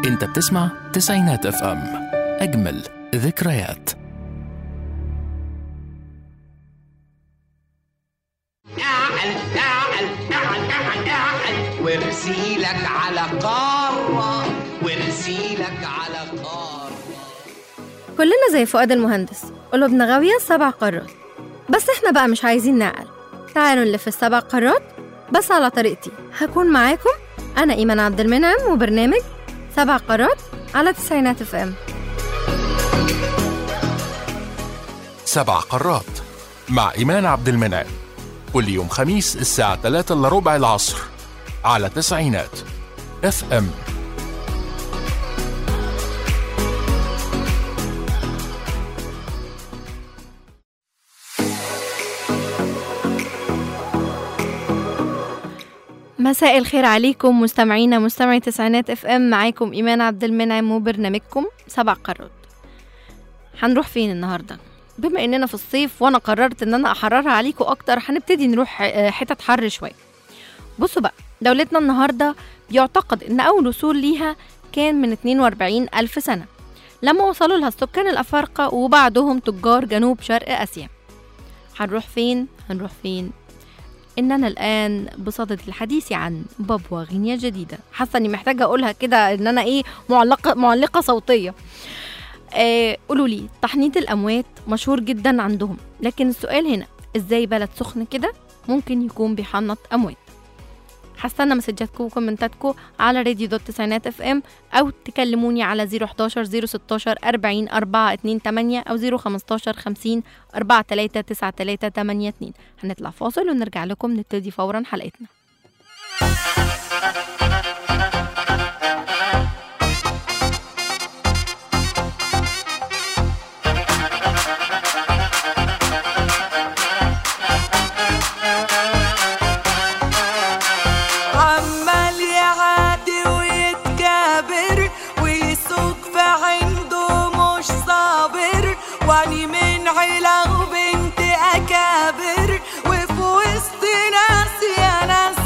انت بتسمع تسعينات اف ام اجمل ذكريات اعل اعل اعل اعل اعل وارسيلك على قارة وارسيلك على قارة كلنا زي فؤاد المهندس قلوبنا غاوية سبع قارات بس احنا بقى مش عايزين نعقل تعالوا نلف السبع قارات بس على طريقتي هكون معاكم أنا إيمان عبد المنعم وبرنامج سبع قارات على تسعينات اف ام سبع قارات مع إيمان عبد المنعم كل يوم خميس الساعة 3 إلا ربع العصر على تسعينات اف ام مساء الخير عليكم مستمعينا مستمعي تسعينات اف ام معاكم ايمان عبد المنعم وبرنامجكم سبع قارات هنروح فين النهارده بما اننا في الصيف وانا قررت ان انا احررها عليكم اكتر هنبتدي نروح آه، حتت حر شويه بصوا بقى دولتنا النهارده بيعتقد ان اول وصول ليها كان من 42 الف سنه لما وصلوا لها السكان الافارقه وبعدهم تجار جنوب شرق اسيا هنروح فين هنروح فين إننا الآن بصدد الحديث عن بابوا غينيا جديدة حاسة إني محتاجة أقولها كده إن أنا إيه معلقة معلقة صوتية آه قولوا لي تحنيط الأموات مشهور جدا عندهم لكن السؤال هنا إزاي بلد سخن كده ممكن يكون بيحنط أموات هستنى مسجاتكم وكومنتاتكم على راديو دوت تسعينات اف ام او تكلموني على 011 016 40 428 او 015 50 439382 هنطلع فاصل ونرجع لكم نبتدي فورا حلقتنا عمال يعادي ويتكابر ويسوق في عنده مش صابر واني من عيلة وبنت أكابر وفي وسط ناس يا ناس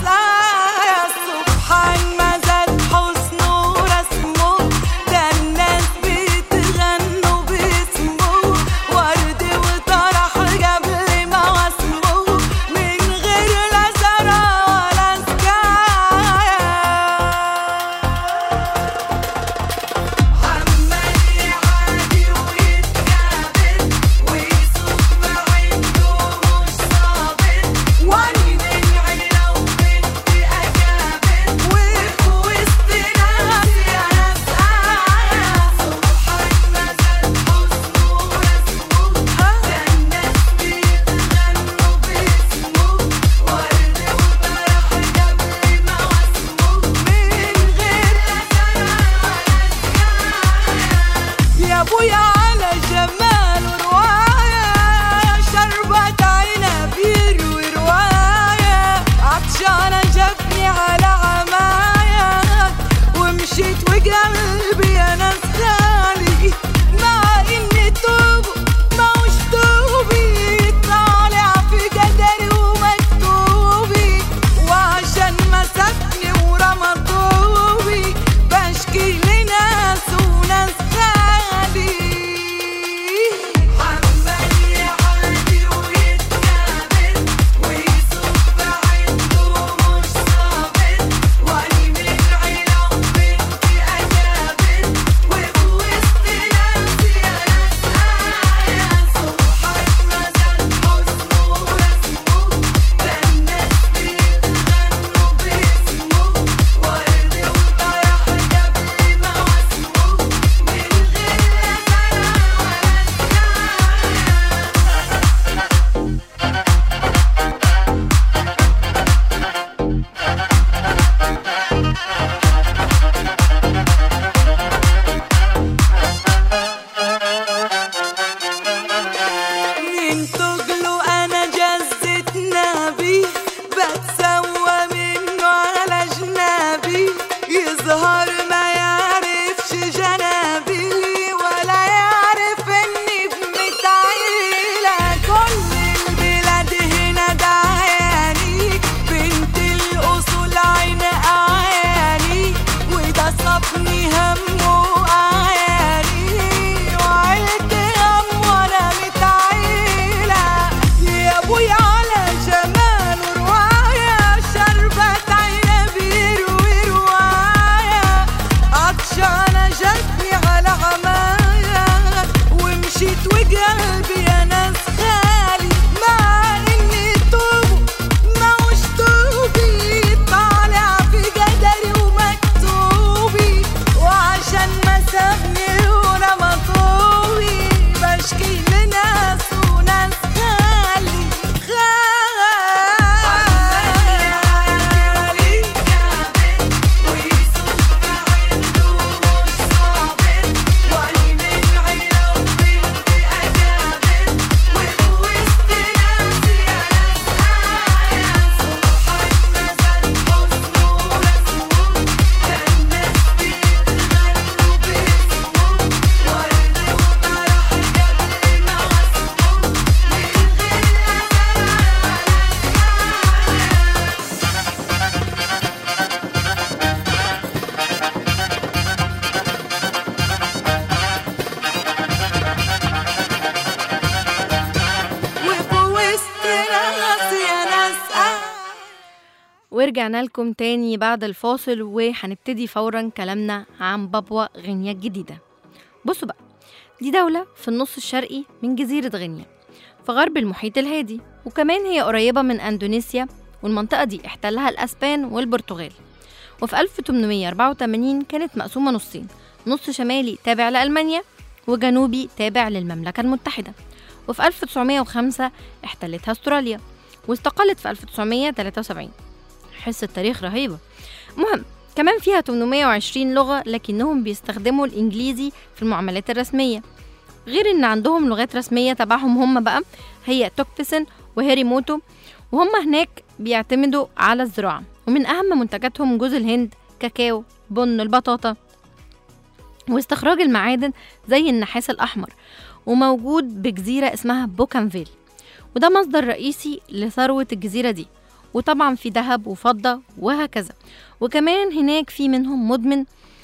ورجعنا لكم تاني بعد الفاصل وهنبتدي فورا كلامنا عن بابوا غينيا الجديدة بصوا بقى دي دولة في النص الشرقي من جزيرة غينيا في غرب المحيط الهادي وكمان هي قريبة من أندونيسيا والمنطقة دي احتلها الأسبان والبرتغال وفي 1884 كانت مقسومة نصين نص شمالي تابع لألمانيا وجنوبي تابع للمملكة المتحدة وفي 1905 احتلتها استراليا واستقلت في 1973 حس التاريخ رهيبة مهم كمان فيها 820 لغة لكنهم بيستخدموا الإنجليزي في المعاملات الرسمية غير إن عندهم لغات رسمية تبعهم هم بقى هي توكبسن وهيريموتو وهم هناك بيعتمدوا على الزراعة ومن أهم منتجاتهم جوز الهند كاكاو بن البطاطا واستخراج المعادن زي النحاس الأحمر وموجود بجزيرة اسمها بوكانفيل وده مصدر رئيسي لثروة الجزيرة دي وطبعا في ذهب وفضة وهكذا وكمان هناك في منهم مدمن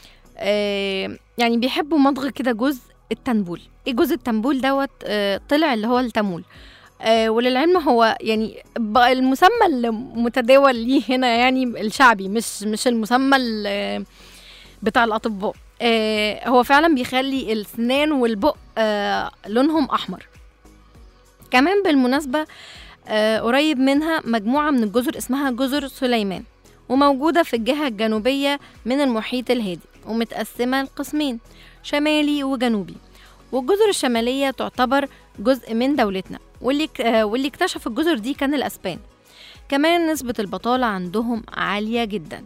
آه يعني بيحبوا مضغ كده جزء التنبول ايه جزء التنبول دوت آه طلع اللي هو التمول آه وللعلم هو يعني بقى المسمى المتداول ليه هنا يعني الشعبي مش مش المسمى ال- بتاع الاطباء آه هو فعلا بيخلي السنان والبق آه لونهم احمر كمان بالمناسبه آه قريب منها مجموعه من الجزر اسمها جزر سليمان وموجوده في الجهه الجنوبيه من المحيط الهادي ومتقسمه لقسمين شمالي وجنوبي والجزر الشماليه تعتبر جزء من دولتنا واللي ك- آه، واللي اكتشف الجزر دي كان الاسبان كمان نسبه البطاله عندهم عاليه جدا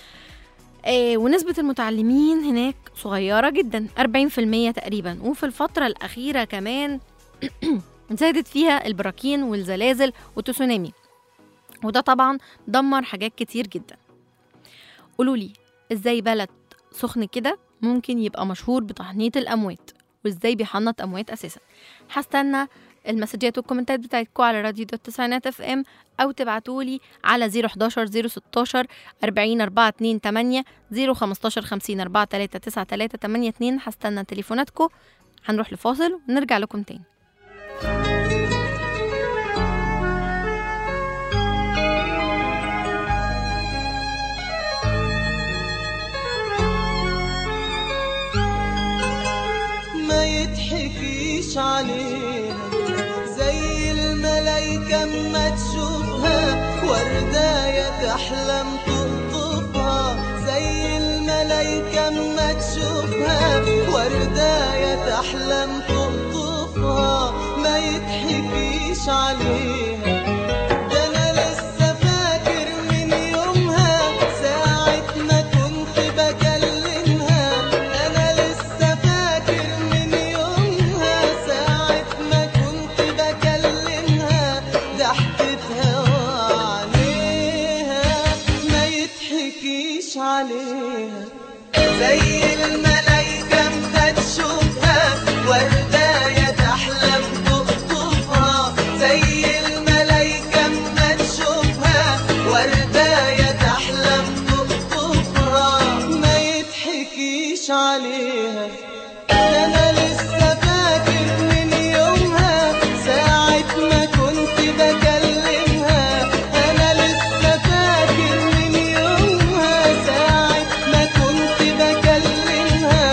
آه، ونسبة المتعلمين هناك صغيرة جدا 40% تقريبا وفي الفترة الأخيرة كمان زادت فيها البراكين والزلازل والتسونامي وده طبعا دمر حاجات كتير جدا قولولي ازاي بلد سخن كده ممكن يبقى مشهور بتحنيط الأموات وازاي بيحنط أموات أساسا هستنى المسجات والكومنتات بتاعتكم على راديو دوت تسعينات اف ام او تبعتولي على 011 016 40 428 015 50 4 3 9 3 8 2 هستنى تليفوناتكم هنروح لفاصل ونرجع لكم تاني ما يضحكيش عليها زي الملايكة اما تشوفها ورداية تحلم تقطفها زي الملايكة اما تشوفها ورداية تحلم تقطفها ما يضحكيش عليها ده انا لسه فاكر من يومها ساعة ما كنت بكلمها انا لسه فاكر من يومها ساعة ما كنت بكلمها ضحكتها وعليها ما يضحكيش عليها زي الملايكة اما تشوفها ورداية تحلم تقطفها زي الملايكة اما تشوفها ورداية تحلم تقطفها ما يضحكيش عليها ده انا لسه فاكر من يومها ساعة ما كنت بكلمها انا لسه فاكر من يومها ساعة ما كنت بكلمها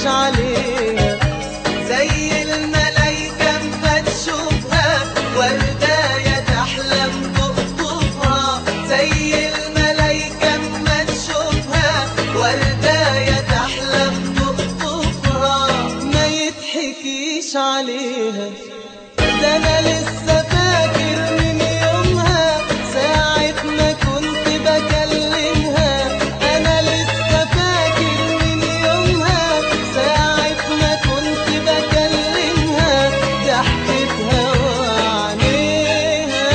تحكيش عليها زي الملايكة ما تشوفها ورداية تحلم تقطفها زي الملايكة ما تشوفها ورداية تحلم تقطفها ما يتحكيش عليها ده انا لسه فاكر من يومها ساعة ما كنت بكلمها انا لسه فاكر من يومها ساعة ما كنت بكلمها ضحكتها وعينيها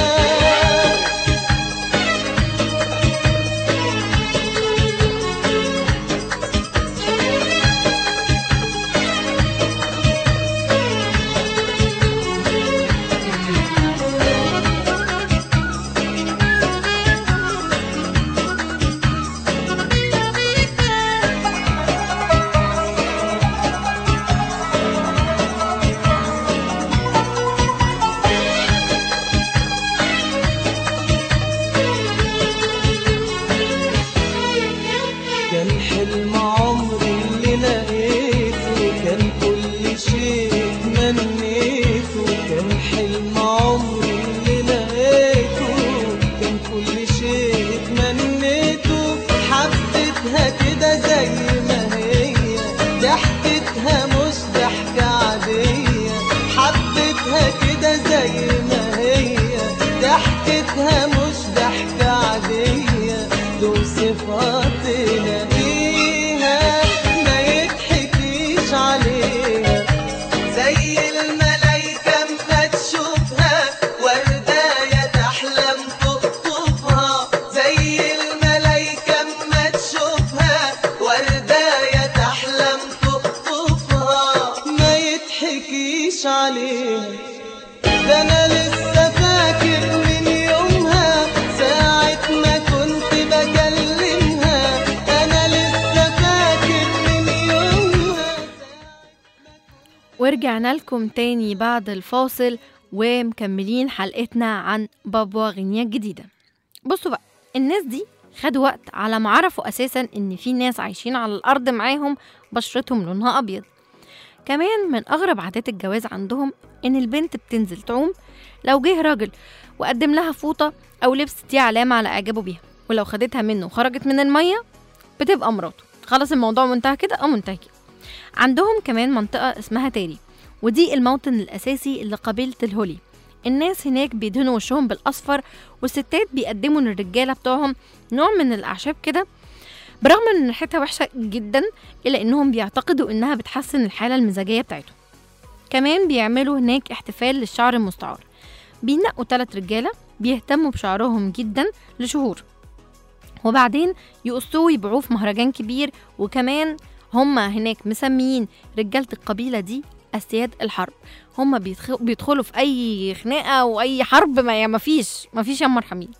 كان حلم عمري اللي لقيته كان كل شيء تمنيته كان حلم عمري اللي لقيته كان كل شيء تمنيته حبيتها كده زي ما هي ضحكتها مش ضحكة عادية حبيتها كده زي ما هي ضحكتها مش ضحكة عادية دول صفات تلاقيها ما يضحكيش عليها زي الملايكة ما تشوفها ورداية تحلم تقطفها زي الملايكة ما تشوفها ورداية تحلم تقطفها ما يضحكيش عليها ده انا لسه فاكر من يومها ساعة ما كنت بكلمها انا لسه فاكر من يومها ورجعنا لكم تاني بعد الفاصل ومكملين حلقتنا عن بابا غينيا الجديدة بصوا بقى الناس دي خدوا وقت على ما عرفوا أساسا إن في ناس عايشين على الأرض معاهم بشرتهم لونها أبيض كمان من أغرب عادات الجواز عندهم إن البنت بتنزل تعوم لو جه راجل وقدم لها فوطة أو لبس دي علامة على إعجابه بيها ولو خدتها منه وخرجت من المية بتبقى مراته خلاص الموضوع منتهى كده أو منتهي كده عندهم كمان منطقة اسمها تاري ودي الموطن الأساسي لقبيلة الهولي الناس هناك بيدهنوا وشهم بالأصفر والستات بيقدموا للرجالة بتوعهم نوع من الأعشاب كده برغم ان ريحتها وحشة جدا إلا إنهم بيعتقدوا إنها بتحسن الحالة المزاجية بتاعتهم كمان بيعملوا هناك احتفال للشعر المستعار بينقوا تلات رجالة بيهتموا بشعرهم جدا لشهور وبعدين يقصوه ويبيعوه في مهرجان كبير وكمان هما هناك مسميين رجالة القبيلة دي أسياد الحرب هما بيدخ- بيدخلوا في أي خناقة وأي حرب ما ما فيش ما فيش يا مرحمين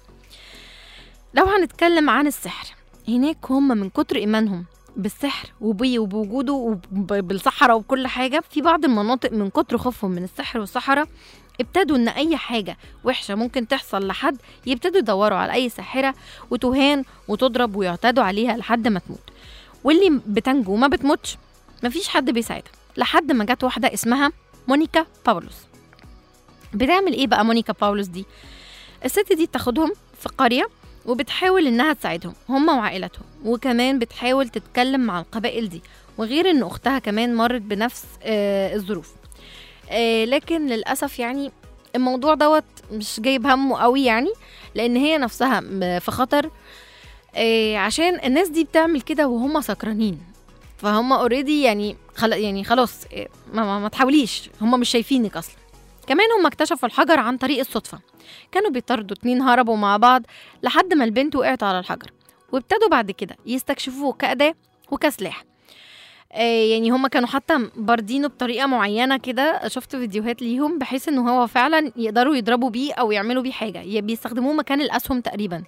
لو هنتكلم عن السحر هناك هما من كتر إيمانهم بالسحر وبيه وبوجوده وبالصحراء وبكل حاجة في بعض المناطق من كتر خوفهم من السحر والصحراء ابتدوا ان اي حاجة وحشة ممكن تحصل لحد يبتدوا يدوروا على اي ساحرة وتهان وتضرب ويعتدوا عليها لحد ما تموت واللي بتنجو ما بتموتش مفيش حد بيساعدها لحد ما جت واحدة اسمها مونيكا باولوس بتعمل ايه بقى مونيكا باولوس دي الست دي بتاخدهم في قرية وبتحاول انها تساعدهم هم وعائلتهم وكمان بتحاول تتكلم مع القبائل دي وغير ان اختها كمان مرت بنفس آه الظروف آه لكن للاسف يعني الموضوع دوت مش جايب همه قوي يعني لان هي نفسها م- في خطر آه عشان الناس دي بتعمل كده وهم سكرانين فهم اوريدي يعني خل... يعني خلاص آه، ما, ما, ما تحاوليش هم مش شايفينك اصلا كمان هم اكتشفوا الحجر عن طريق الصدفة كانوا بيطاردوا اتنين هربوا مع بعض لحد ما البنت وقعت على الحجر وابتدوا بعد كده يستكشفوه كأداة وكسلاح آه، يعني هم كانوا حتى باردينه بطريقة معينة كده شفت فيديوهات ليهم بحيث ان هو فعلا يقدروا يضربوا بيه او يعملوا بيه حاجة ي- بيستخدموه مكان الأسهم تقريبا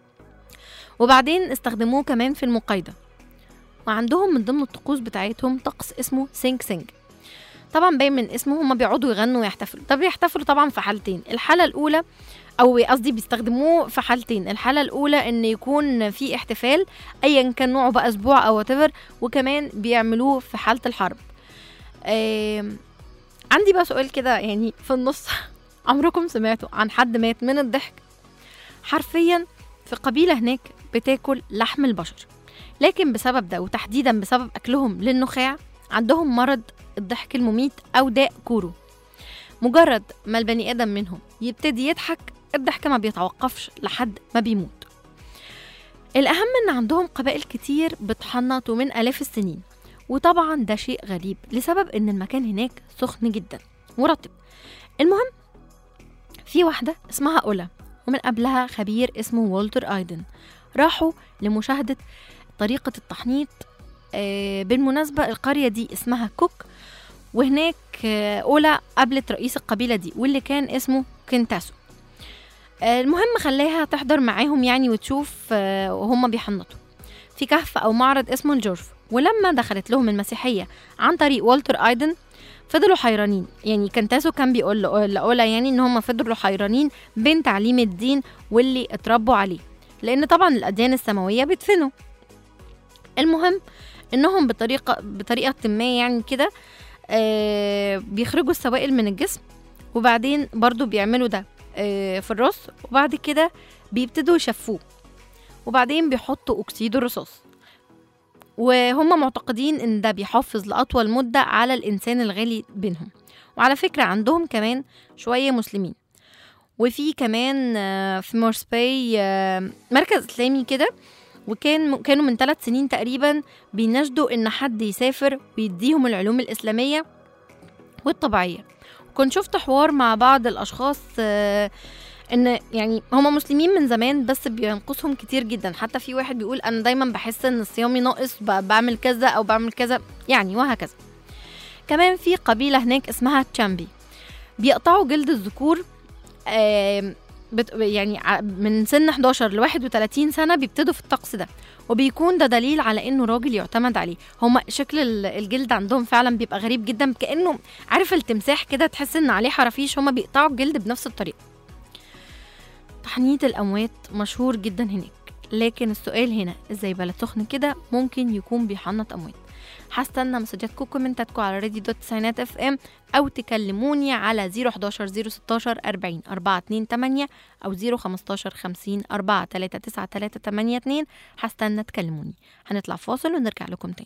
وبعدين استخدموه كمان في المقايضة وعندهم من ضمن الطقوس بتاعتهم طقس اسمه سينك سينك طبعا باين من اسمه هما بيقعدوا يغنوا ويحتفلوا طب بيحتفلوا طبعا في حالتين الحالة الأولى أو قصدي بيستخدموه في حالتين الحالة الأولى إن يكون في احتفال أيا كان نوعه بقى أسبوع أو whatever وكمان بيعملوه في حالة الحرب آم، عندي بقى سؤال كده يعني في النص عمركم سمعتوا عن حد مات من الضحك حرفيا في قبيلة هناك بتاكل لحم البشر لكن بسبب ده وتحديدا بسبب أكلهم للنخاع عندهم مرض الضحك المميت أو داء كورو مجرد ما البني آدم منهم يبتدي يضحك الضحك ما بيتوقفش لحد ما بيموت الأهم إن عندهم قبائل كتير بتحنط من آلاف السنين وطبعا ده شيء غريب لسبب إن المكان هناك سخن جدا ورطب المهم في واحدة اسمها أولا ومن قبلها خبير اسمه والتر آيدن راحوا لمشاهدة طريقة التحنيط آه، بالمناسبة القرية دي اسمها كوك وهناك آه، أولا قابلت رئيس القبيلة دي واللي كان اسمه كنتاسو آه، المهم خلاها تحضر معاهم يعني وتشوف آه، وهم بيحنطوا في كهف أو معرض اسمه الجرف ولما دخلت لهم المسيحية عن طريق والتر آيدن فضلوا حيرانين يعني كنتاسو كان بيقول لأو- لأولا يعني ان هم فضلوا حيرانين بين تعليم الدين واللي اتربوا عليه لان طبعا الاديان السماويه بتفنوا المهم انهم بطريقه بطريقه ما يعني كده آه بيخرجوا السوائل من الجسم وبعدين برضو بيعملوا ده آه في الراس وبعد كده بيبتدوا يشفوه وبعدين بيحطوا اكسيد الرصاص وهم معتقدين ان ده بيحافظ لاطول مده على الانسان الغالي بينهم وعلى فكره عندهم كمان شويه مسلمين وفي كمان آه، في مورسباي آه، مركز اسلامي كده وكان كانوا من ثلاث سنين تقريبا بيناشدوا ان حد يسافر ويديهم العلوم الاسلاميه والطبيعيه كنت شفت حوار مع بعض الاشخاص آه، ان يعني هما مسلمين من زمان بس بينقصهم كتير جدا حتى في واحد بيقول انا دايما بحس ان صيامي ناقص ب- بعمل كذا او بعمل كذا يعني وهكذا كمان في قبيله هناك اسمها تشامبي بيقطعوا جلد الذكور آم، بت يعني ع- من سن 11 ل 31 سنه بيبتدوا في الطقس ده وبيكون ده دليل على انه راجل يعتمد عليه هما شكل ال- الجلد عندهم فعلا بيبقى غريب جدا كانه عارف التمساح كده تحس ان عليه حرافيش هما بيقطعوا الجلد بنفس الطريقه تحنيط الاموات مشهور جدا هناك لكن السؤال هنا ازاي بلد سخن كده ممكن يكون بيحنط اموات هستنى مسجاتكم وكومنتاتكم على راديو دوت تسعينات اف ام او تكلموني على 011 016 40 428 او 015 50 4 3 9 3 8 2 هستنى تكلموني هنطلع فاصل ونرجع لكم تاني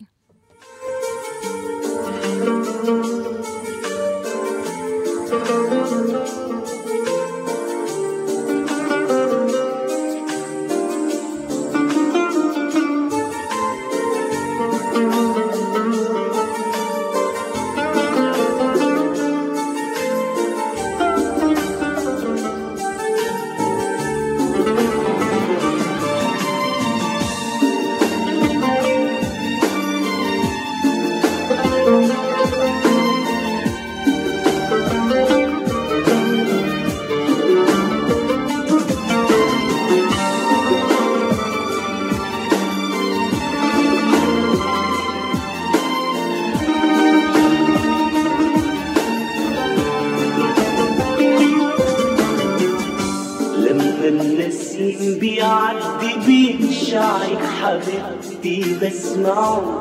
لما النسيم بيعدي بين شعرك حبيبتي بسمعه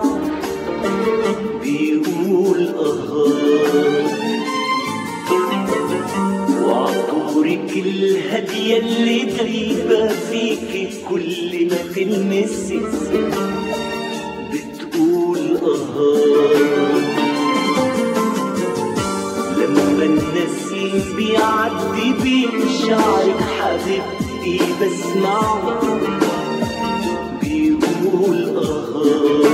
بيقول اه وعطورك الهادية اللي دايبة فيكي كل ما تلمسي بتقول اه لما النسيم بيعدي بين شعرك حبيبتي بسمعه بيقول اه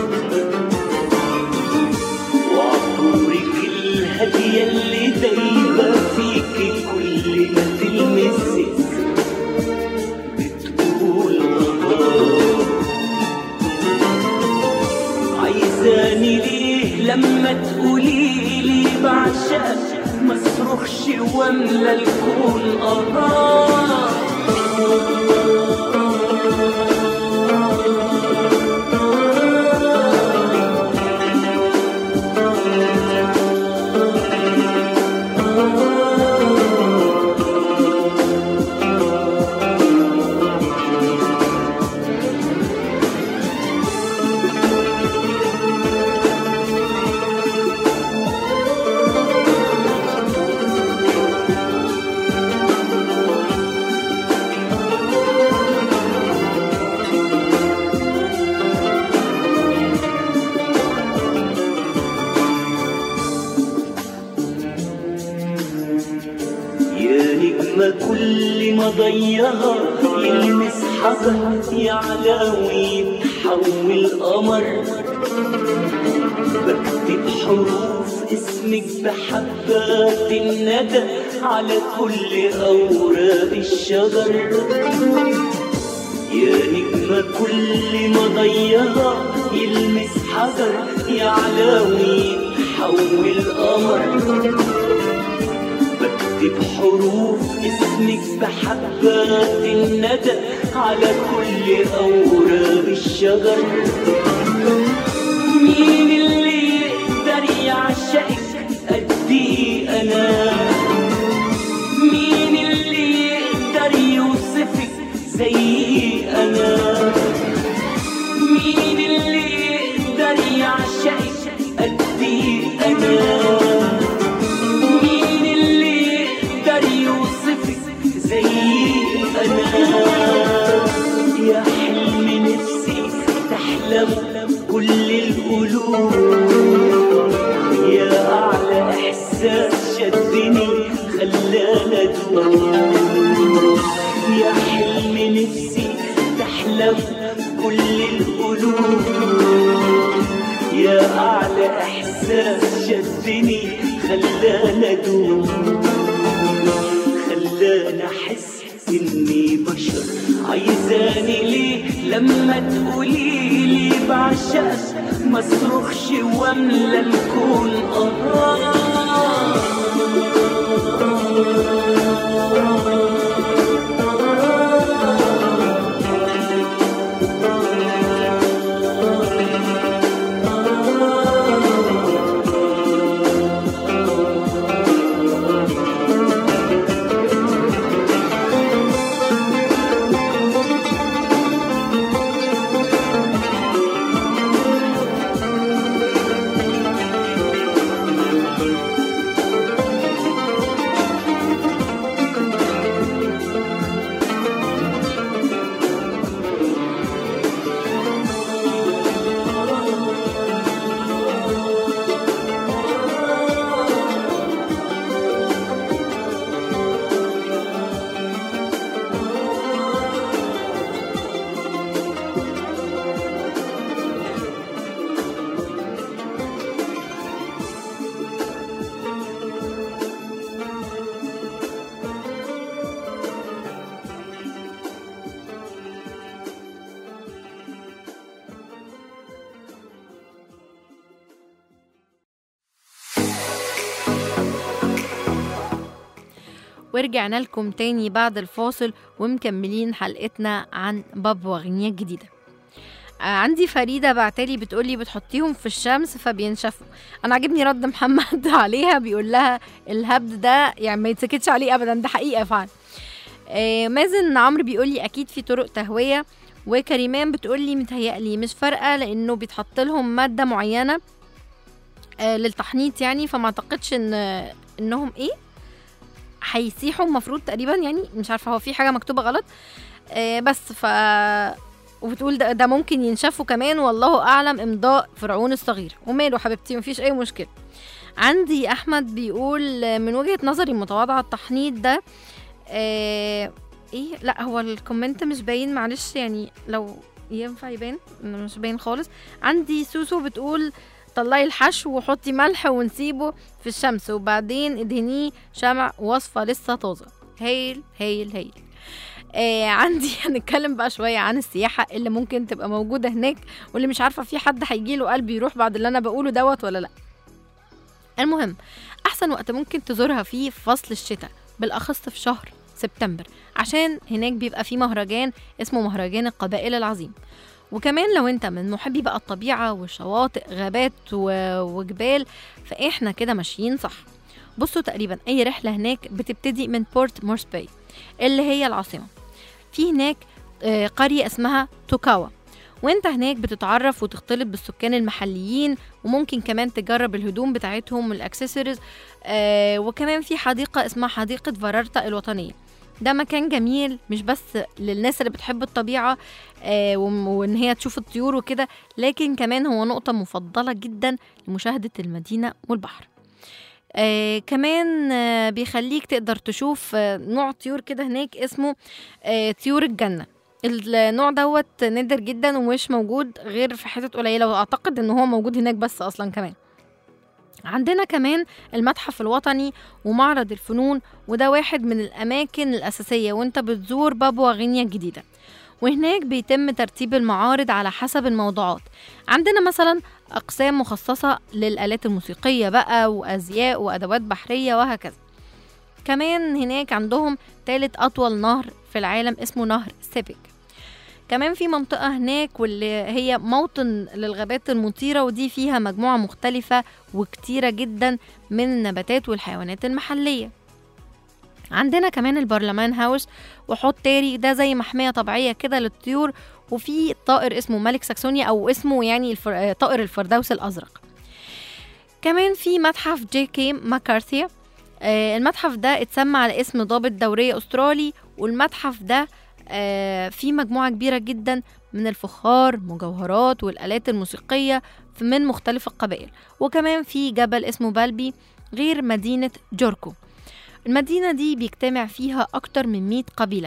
وعطورك الهادية اللي دايبة فيكي كل ما تلمسك بتقول اه عايزاني ليه لما تقولي لي بعشقك ما اصرخش واملى الكون اه ما ضيها يلمس حجر يعلى ويتحول قمر بكتب حروف اسمك بحبات الندى على كل أوراق الشجر يا نجمة كل ما ضيها يلمس حجر يعلى ويتحول قمر بكتب حروف اسمك بحبات الندى على كل أوراق الشجر مين اللي يقدر يعشقك قدي أنا مين اللي يقدر يوصفك زي أنا مين اللي يقدر يعشقك قدي أنا مين اللي يقدر يوصفك زي أنا يا حلم نفسي تحلم كل القلوب يا أعلى إحساس شدني خلانا أدوم يا حلم نفسي تحلم كل القلوب يا أعلى إحساس شدني خلانا أدوم خلانا أحس إني بشر عايزاني ليه لما تقولي لي بعشقك ما صرخش واملى الكون آه ورجعنا لكم تاني بعد الفاصل ومكملين حلقتنا عن باب وأغنية جديدة آه، عندي فريدة بعتلي بتقولي بتحطيهم في الشمس فبينشفوا أنا عجبني رد محمد عليها بيقول لها الهبد ده يعني ما يتسكتش عليه أبدا ده حقيقة فعلا آه، مازن عمرو بيقولي أكيد في طرق تهوية وكريمان بتقولي متهيألي مش فارقة لأنه بيتحط لهم مادة معينة آه، للتحنيط يعني فما اعتقدش ان انهم ايه هيسيحوا المفروض تقريبا يعني مش عارفه هو في حاجه مكتوبه غلط آه بس ف وبتقول ده, ده ممكن ينشفوا كمان والله اعلم امضاء فرعون الصغير وماله حبيبتي مفيش اي مشكله عندي احمد بيقول آه، من وجهه نظري المتواضعه التحنيط ده آه ايه لا هو الكومنت مش باين معلش يعني لو ينفع يبان إنه مش باين خالص عندي سوسو بتقول طلعي الحشو وحطي ملح ونسيبه في الشمس وبعدين ادهنيه شمع وصفة لسه طازة هايل هايل هايل آه عندي هنتكلم بقى شوية عن السياحة اللي ممكن تبقى موجودة هناك واللي مش عارفة في حد هيجيله قلب يروح بعد اللي أنا بقوله دوت ولا لأ المهم أحسن وقت ممكن تزورها فيه في فصل الشتاء بالأخص في شهر سبتمبر عشان هناك بيبقى في مهرجان اسمه مهرجان القبائل العظيم وكمان لو انت من محبي بقى الطبيعة والشواطئ غابات و- وجبال فاحنا كده ماشيين صح بصوا تقريبا اي رحلة هناك بتبتدي من بورت مورس باي اللي هي العاصمة في هناك آه، قرية اسمها توكاوا وانت هناك بتتعرف وتختلط بالسكان المحليين وممكن كمان تجرب الهدوم بتاعتهم والاكسسوارز آه وكمان في حديقة اسمها حديقة فارارتا الوطنية ده مكان جميل مش بس للناس اللي بتحب الطبيعة آه وم- وان هي تشوف الطيور وكده لكن كمان هو نقطة مفضلة جدا لمشاهدة المدينة والبحر آه كمان آه بيخليك تقدر تشوف آه نوع طيور كده هناك اسمه آه طيور الجنة النوع دوت نادر جدا ومش موجود غير في حتت قليلة وأعتقد إن هو موجود هناك بس أصلا كمان عندنا كمان المتحف الوطني ومعرض الفنون وده واحد من الأماكن الأساسية وانت بتزور بابوا غينيا الجديدة وهناك بيتم ترتيب المعارض على حسب الموضوعات عندنا مثلا أقسام مخصصة للآلات الموسيقية بقى وأزياء وأدوات بحرية وهكذا كمان هناك عندهم تالت أطول نهر في العالم اسمه نهر سيبك كمان في منطقة هناك واللي هي موطن للغابات المطيرة ودي فيها مجموعة مختلفة وكتيرة جدا من النباتات والحيوانات المحلية عندنا كمان البرلمان هاوس وحوض تاري ده زي محمية طبيعية كده للطيور وفي طائر اسمه ملك ساكسونيا أو اسمه يعني الفر... طائر الفردوس الأزرق كمان في متحف جي كي ماكارثيا آه، المتحف ده اتسمى على اسم ضابط دورية أسترالي والمتحف ده آه، فيه مجموعة كبيرة جدا من الفخار مجوهرات والآلات الموسيقية من مختلف القبائل وكمان في جبل اسمه بالبي غير مدينة جوركو المدينة دي بيجتمع فيها أكتر من 100 قبيلة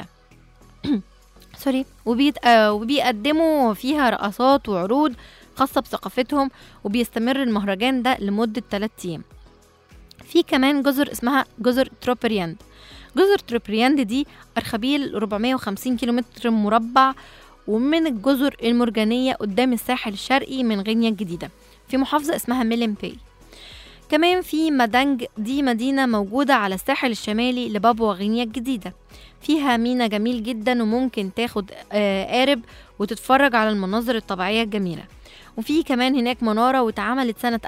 سوري وبيت... آه وبيقدموا فيها رقصات وعروض خاصة بثقافتهم وبيستمر المهرجان ده لمدة 3 أيام في كمان جزر اسمها جزر تروبرياند جزر تروبرياند دي أرخبيل 450 كيلومتر مربع ومن الجزر المرجانية قدام الساحل الشرقي من غينيا الجديدة في محافظة اسمها ميلين باي كمان في مادانج دي مدينة موجودة على الساحل الشمالي لبابوا غينيا الجديدة فيها مينا جميل جدا وممكن تاخد آه، قارب وتتفرج على المناظر الطبيعية الجميلة وفي كمان هناك منارة واتعملت سنة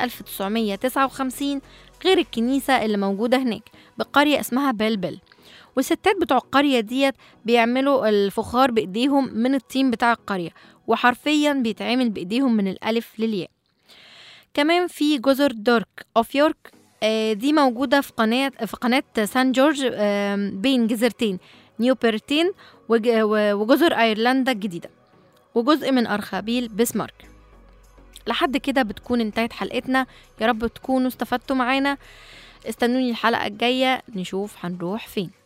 1959 غير الكنيسة اللي موجودة هناك بقرية اسمها بلبل والستات بتوع القرية ديت بيعملوا الفخار بإيديهم من الطين بتاع القرية وحرفيا بيتعمل بإيديهم من الألف للياء كمان في جزر دورك أوف يورك آه، دي موجودة في قناة في قناة سان جورج آم، بين جزرتين نيوبرتين وج- و- وجزر أيرلندا الجديدة وجزء من أرخبيل بسمارك لحد كده بتكون انتهت حلقتنا يا رب تكونوا استفدتوا معانا استنوني الحلقة الجاية نشوف هنروح فين